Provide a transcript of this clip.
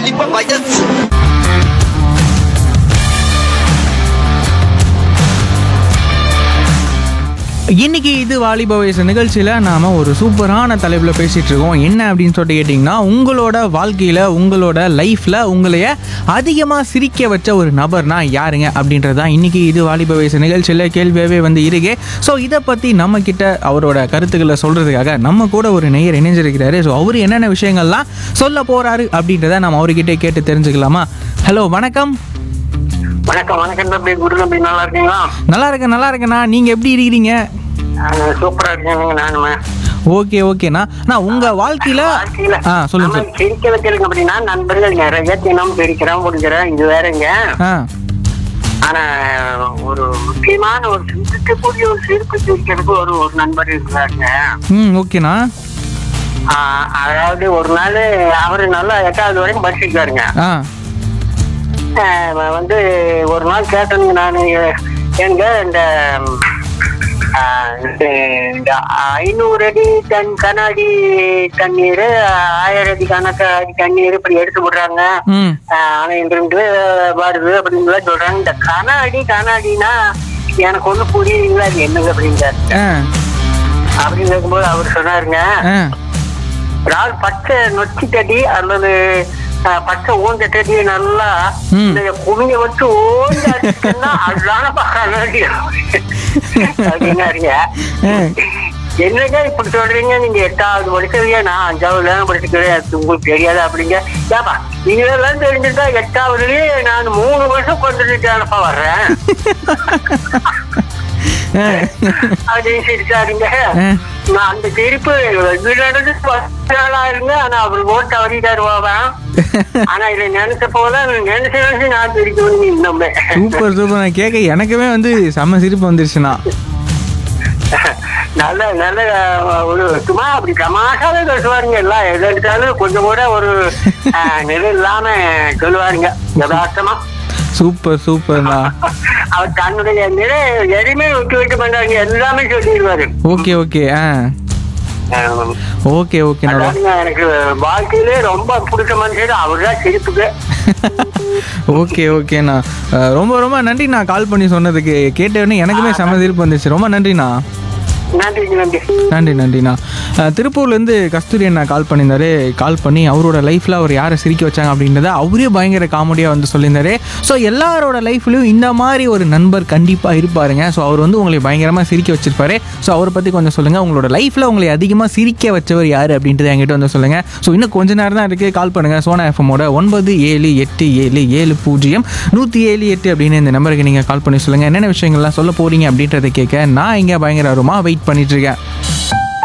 வாலிப வயசு இன்னைக்கு இது வாலிப வயசு நிகழ்ச்சியில் நாம் ஒரு சூப்பரான தலைப்பில் பேசிகிட்டு இருக்கோம் என்ன அப்படின்னு சொல்லிட்டு கேட்டிங்கன்னா உங்களோட வாழ்க்கையில் உங்களோட லைஃப்பில் உங்களைய அதிகமாக சிரிக்க வச்ச ஒரு நபர்னா யாருங்க அப்படின்றது தான் இன்றைக்கி இது வாலிப வயசு நிகழ்ச்சியில் கேள்வியாகவே வந்து இருக்கு ஸோ இதை பற்றி நம்மக்கிட்ட அவரோட கருத்துக்களை சொல்கிறதுக்காக நம்ம கூட ஒரு நேயர் இணைஞ்சிருக்கிறாரு ஸோ அவர் என்னென்ன விஷயங்கள்லாம் சொல்ல போகிறாரு அப்படின்றத நம்ம அவர்கிட்ட கேட்டு தெரிஞ்சுக்கலாமா ஹலோ வணக்கம் வணக்கம் வணக்கம் தம்பி குரு தம்பி நல்லா இருக்கீங்களா நல்லா இருக்கேன் நல்லா இருக்கேண்ணா நீங்கள் எப்படி இருக்கிறீங்க ஆஹ் சூப்பரா இருக்கீங்க நானுமே ஓகே ஓகேண்ணா நான் உங்கள் வாழ்க்கையில் வாழ்க்கையில ஆ சொல்லுங்க நம்ம சிரிக்க வைக்கிறதுக்கு அப்படின்னா நண்பர்கள் நிறைய தினம் பிரிக்கிறோம் முடிக்கிறோம் இது வேறங்க ஆ ஆனா ஒரு முக்கியமான ஒரு சிரிக்கக்கூடிய ஒரு சிரிப்பு சிரிக்கிறதுக்கு ஒரு ஒரு நண்பர் இருக்கிறாருங்க ம் ஓகேண்ணா ஆஹ் அதாவது ஒரு நாள் அவரு நல்லா எட்டாவது வரைக்கும் படிச்சிருக்காருங்க ஆ ஆஹ் வந்து ஒரு நாள் கேட்டேனுங்க நான் எங்க இந்த ஆஹ் இந்த இந்த ஐநூறு அடி டன் கண்ணாடி தண்ணீர் ஆயிரம் அடி கணக்கு அடி தண்ணீர் இப்படி எடுத்து விடுறாங்க ம் அணையிலிருந்து வருது அப்படின்லாம் சொல்றாங்க இந்த கண்ணாடி கண்ணாடினா எனக்கு ஒண்ணு புரியுதுங்களா அது என்னங்க அப்படிங்கிறாரு ஆ அப்படின்னு கேட்கும்போது அவர் சொன்னாருங்க ஆ அதாவது பச்சை நொச்சி தடி அல்லது அஹ், பச்சை ஊந்த தடியை நல்லா ம். இந்த குமிய வச்சு ஓஞ்சு அடிச்சுன்னா அதுதான கண்ணாடி அப்படின்னாருங்க ஆ. என்னங்க இப்படி சொல்றீங்க நீங்க எட்டாவது படிக்கிறீங்க நான் அஞ்சாவது தான் படிச்சுக்கிறேன் அது உங்களுக்கு தெரியாது அப்படிங்க ஏப்பா இதெல்லாம் தெரிஞ்சுட்டா எட்டாவதுலயே நான் மூணு வருஷம் கொண்டுட்டானப்பா வர்றேன் ஆ. அப்படின்னு சிரிச்சாருங்க ஆ. நான் அந்த சிரிப்பு நடந்து பத்து நாளா இருங்க ஆனா அவர் ஓட்டு தவறிட்டாரு போவேன் ஆனா இதை நினைச்ச போல நினைச்சு நினைச்சு நான் சிரிக்கணும் இன்னுமே சூப்பர் சூப்பர் நான் கேட்க எனக்குமே வந்து செம்ம சிரிப்பு வந்துருச்சுண்ணா நல்ல நல்ல அஹ், ஒரு சும்மா அப்படி தமாஷாவே பேசுவாருங்க எல்லாம் எது எடுத்தாலும் கொஞ்சம் கூட ஒரு அஹ், நிலை இல்லாம சொல்லுவாருங்க யதார்த்தமா சூப்பர் சூப்பர்ண்ணா அவர் தன்னுடைய நிலை எதுவுமே விட்டு விட்டு பண்றாங்க எல்லாமே சொல்லிடுவாரு ஓகே ஓகே ஆ அஹ், ஓகே ஓகேண்ணா அதாவதுங்க, எனக்கு வாழ்க்கையிலே ரொம்ப பிடிச்ச மனுஷன் அவர் தான் சிரிப்புக்கு ஓகே ஓகேண்ணா அஹ், ரொம்ப ரொம்ப நன்றி நான் கால் பண்ணி சொன்னதுக்கு கேட்டவுடனே எனக்குமே செம்ம சிரிப்பு வந்துச்சு ரொம்ப நன்றிண்ணா நன்றிங்க நன்றி நன்றி நன்றிண்ணா அஹ், திருப்பூர்லேருந்து கஸ்தூரி அண்ணா கால் பண்ணியிருந்தாரு கால் பண்ணி அவரோட லைஃப்பில் அவர் யாரை சிரிக்க வச்சாங்க அப்படின்றத அவரே பயங்கர காமெடியாக வந்து சொல்லியிருந்தாரு ஸோ எல்லாரோட லைஃப்லையும் இந்த மாதிரி ஒரு நண்பர் கண்டிப்பாக இருப்பாருங்க ஸோ அவர் வந்து உங்களை பயங்கரமாக சிரிக்க வச்சிருப்பாரு ஸோ அவரை பற்றி கொஞ்சம் சொல்லுங்கள் உங்களோட லைஃப்பில் உங்களை அதிகமாக சிரிக்க வச்சவர் யார் அப்படின்றத என்கிட்ட வந்து சொல்லுங்கள் ஸோ இன்னும் கொஞ்ச நேரம் தான் இருக்குது கால் பண்ணுங்கள் சோனா எஃப்எம்மோட ஒன்பது ஏழு எட்டு ஏழு ஏழு பூஜ்ஜியம் நூற்றி ஏழு எட்டு அப்படின்னு இந்த நம்பருக்கு நீங்கள் கால் பண்ணி சொல்லுங்கள் என்னென்ன விஷயங்கள்லாம் சொல்ல போகிறீங்க அப்படின்றத கேட்க நான் இங்கே பயங்கர ஆர்வமாக வெயிட் பண்ணிட்டு இருக்கேன்